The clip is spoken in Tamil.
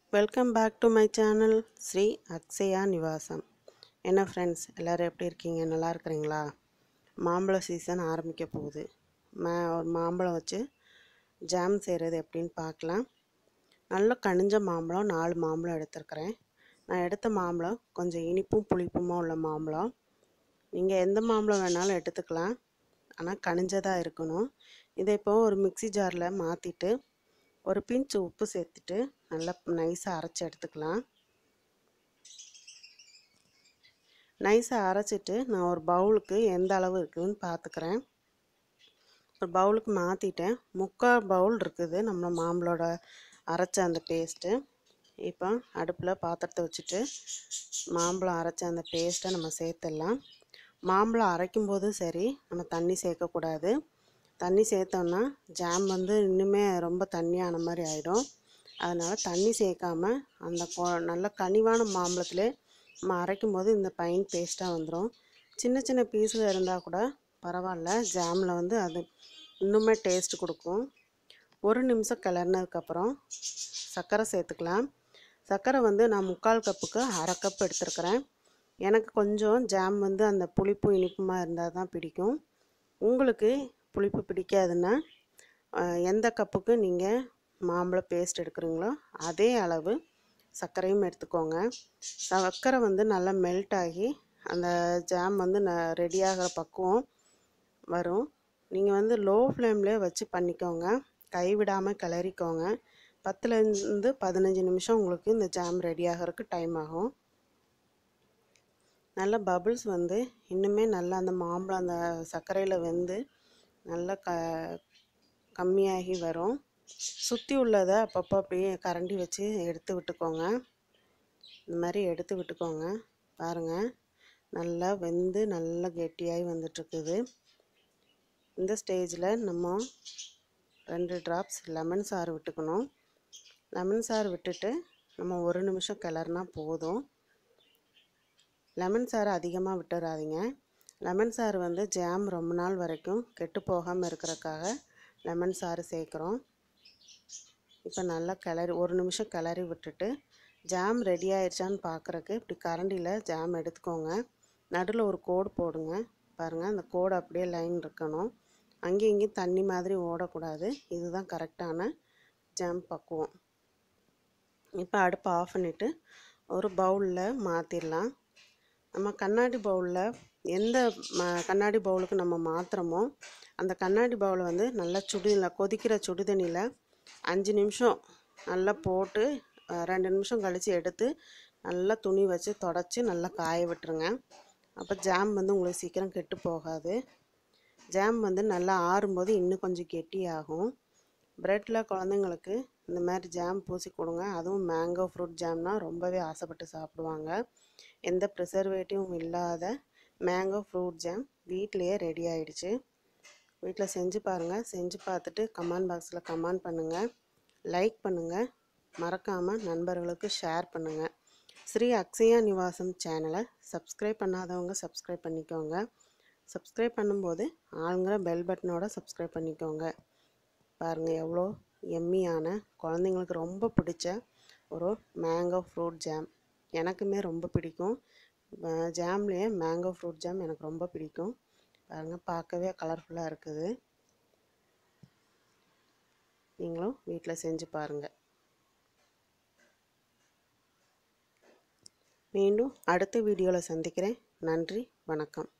welcome back to my channel Sri Akshaya Nivasam என்ன ஃப்ரெண்ட்ஸ் எல்லோரும் எப்படி இருக்கீங்க நல்லா இருக்கிறீங்களா மாம்பழ சீசன் ஆரம்பிக்க போகுது மா ஒரு மாம்பழம் வச்சு ஜாம் செய்கிறது எப்படின்னு பார்க்கலாம் நல்ல கனிஞ்ச மாம்பழம் நாலு மாம்பழம் எடுத்திருக்கிறேன் நான் எடுத்த மாம்பழம் கொஞ்சம் இனிப்பும் புளிப்புமா உள்ள மாம்பழம் நீங்கள் எந்த மாம்பழம் வேணாலும் எடுத்துக்கலாம் ஆனால் கனிஞ்சதாக இருக்கணும் இதை இப்போ ஒரு மிக்ஸி ஜாரில் மாற்றிட்டு ஒரு பிஞ்ச் உப்பு சேர்த்துட்டு நல்லா நைஸாக அரைச்சி எடுத்துக்கலாம் நைஸாக அரைச்சிட்டு நான் ஒரு பவுலுக்கு எந்த அளவு இருக்குதுன்னு பார்த்துக்கிறேன் ஒரு பவுலுக்கு மாற்றிட்டேன் முக்கால் பவுல் இருக்குது நம்ம மாம்பழோட அரைச்ச அந்த பேஸ்ட்டு இப்போ அடுப்பில் பாத்திரத்தை வச்சுட்டு மாம்பழம் அரைச்ச அந்த பேஸ்ட்டை நம்ம சேர்த்துடலாம் மாம்பழம் அரைக்கும் போதும் சரி நம்ம தண்ணி சேர்க்கக்கூடாது தண்ணி சேர்த்தோன்னா ஜாம் வந்து இன்னுமே ரொம்ப தண்ணியான மாதிரி ஆகிடும் அதனால் தண்ணி சேர்க்காம அந்த கொ நல்ல கனிவான மாம்பழத்துலேயே நம்ம அரைக்கும் போது இந்த பைன் பேஸ்ட்டாக வந்துடும் சின்ன சின்ன பீஸுகள் இருந்தால் கூட பரவாயில்ல ஜாமில் வந்து அது இன்னுமே டேஸ்ட் கொடுக்கும் ஒரு நிமிஷம் கிளறினதுக்கப்புறம் சர்க்கரை சேர்த்துக்கலாம் சர்க்கரை வந்து நான் முக்கால் கப்புக்கு அரை கப் எடுத்துருக்கிறேன் எனக்கு கொஞ்சம் ஜாம் வந்து அந்த புளிப்பும் இனிப்புமாக இருந்தால் தான் பிடிக்கும் உங்களுக்கு புளிப்பு பிடிக்காதுன்னா எந்த கப்புக்கு நீங்கள் மாம்பழ பேஸ்ட் எடுக்கிறீங்களோ அதே அளவு சர்க்கரையும் எடுத்துக்கோங்க சர்க்கரை வந்து நல்லா மெல்ட் ஆகி அந்த ஜாம் வந்து ந ரெடி ஆகிற பக்குவம் வரும் நீங்கள் வந்து லோ ஃப்ளேம்லேயே வச்சு பண்ணிக்கோங்க கைவிடாமல் கிளறிக்கோங்க பத்துலேருந்து பதினஞ்சு நிமிஷம் உங்களுக்கு இந்த ஜாம் ரெடி ஆகிறதுக்கு டைம் ஆகும் நல்ல பபுள்ஸ் வந்து இன்னுமே நல்லா அந்த மாம்பழம் அந்த சர்க்கரையில் வெந்து நல்லா க கம்மியாகி வரும் சுற்றி உள்ளதை அப்பப்போ அப்படியே கரண்டி வச்சு எடுத்து விட்டுக்கோங்க இந்த மாதிரி எடுத்து விட்டுக்கோங்க பாருங்கள் நல்லா வெந்து நல்லா கெட்டியாகி வந்துட்டுருக்குது இந்த ஸ்டேஜில் நம்ம ரெண்டு ட்ராப்ஸ் லெமன் சாறு விட்டுக்கணும் லெமன் சாறு விட்டுட்டு நம்ம ஒரு நிமிஷம் கிளறுனா போதும் லெமன் சாறு அதிகமாக விட்டுறாதீங்க லெமன் சாறு வந்து ஜாம் ரொம்ப நாள் வரைக்கும் கெட்டு போகாமல் இருக்கிறக்காக லெமன் சாறு சேர்க்குறோம் இப்போ நல்லா கிளறி ஒரு நிமிஷம் கிளறி விட்டுட்டு ஜாம் ரெடி ஆயிடுச்சான்னு பார்க்குறக்கு இப்படி கரண்டியில் ஜாம் எடுத்துக்கோங்க நடுவில் ஒரு கோடு போடுங்க பாருங்கள் அந்த கோடு அப்படியே லைன் இருக்கணும் அங்கேயும் இங்கேயும் தண்ணி மாதிரி ஓடக்கூடாது இதுதான் கரெக்டான ஜாம் பக்குவம் இப்போ அடுப்பை ஆஃப் பண்ணிவிட்டு ஒரு பவுலில் மாற்றிடலாம் நம்ம கண்ணாடி பவுலில் எந்த ம கண்ணாடி பவுலுக்கு நம்ம மாற்றுறோமோ அந்த கண்ணாடி பவுலை வந்து நல்லா சுடுதண்ணில் கொதிக்கிற சுடுதண்ணியில் அஞ்சு நிமிஷம் நல்லா போட்டு ரெண்டு நிமிஷம் கழித்து எடுத்து நல்லா துணி வச்சு தொடச்சி நல்லா காய விட்டுருங்க அப்போ ஜாம் வந்து உங்களுக்கு சீக்கிரம் கெட்டு போகாது ஜாம் வந்து நல்லா ஆறும்போது இன்னும் கொஞ்சம் கெட்டி ஆகும் ப்ரெட்டில் குழந்தைங்களுக்கு இந்த மாதிரி ஜாம் பூசி கொடுங்க அதுவும் மேங்கோ ஃப்ரூட் ஜாம்னால் ரொம்பவே ஆசைப்பட்டு சாப்பிடுவாங்க எந்த ப்ரிசர்வேட்டிவும் இல்லாத மேங்கோ ஃப்ரூட் ஜாம் வீட்லேயே ரெடி ஆகிடுச்சு வீட்டில் செஞ்சு பாருங்கள் செஞ்சு பார்த்துட்டு கமெண்ட் பாக்ஸில் கமெண்ட் பண்ணுங்கள் லைக் பண்ணுங்கள் மறக்காமல் நண்பர்களுக்கு ஷேர் பண்ணுங்கள் ஸ்ரீ அக்ஷயா நிவாசம் சேனலை சப்ஸ்கிரைப் பண்ணாதவங்க சப்ஸ்கிரைப் பண்ணிக்கோங்க சப்ஸ்கிரைப் பண்ணும்போது ஆளுங்கிற பெல் பட்டனோட சப்ஸ்கிரைப் பண்ணிக்கோங்க பாருங்கள் எவ்வளோ எம்மியான குழந்தைங்களுக்கு ரொம்ப பிடிச்ச ஒரு மேங்கோ ஃப்ரூட் ஜாம் எனக்குமே ரொம்ப பிடிக்கும் ஜாம்லேயே மேங்கோ ஃப்ரூட் ஜாம் எனக்கு ரொம்ப பிடிக்கும் பாருங்கள் பார்க்கவே கலர்ஃபுல்லாக இருக்குது நீங்களும் வீட்டில் செஞ்சு பாருங்கள் மீண்டும் அடுத்த வீடியோவில் சந்திக்கிறேன் நன்றி வணக்கம்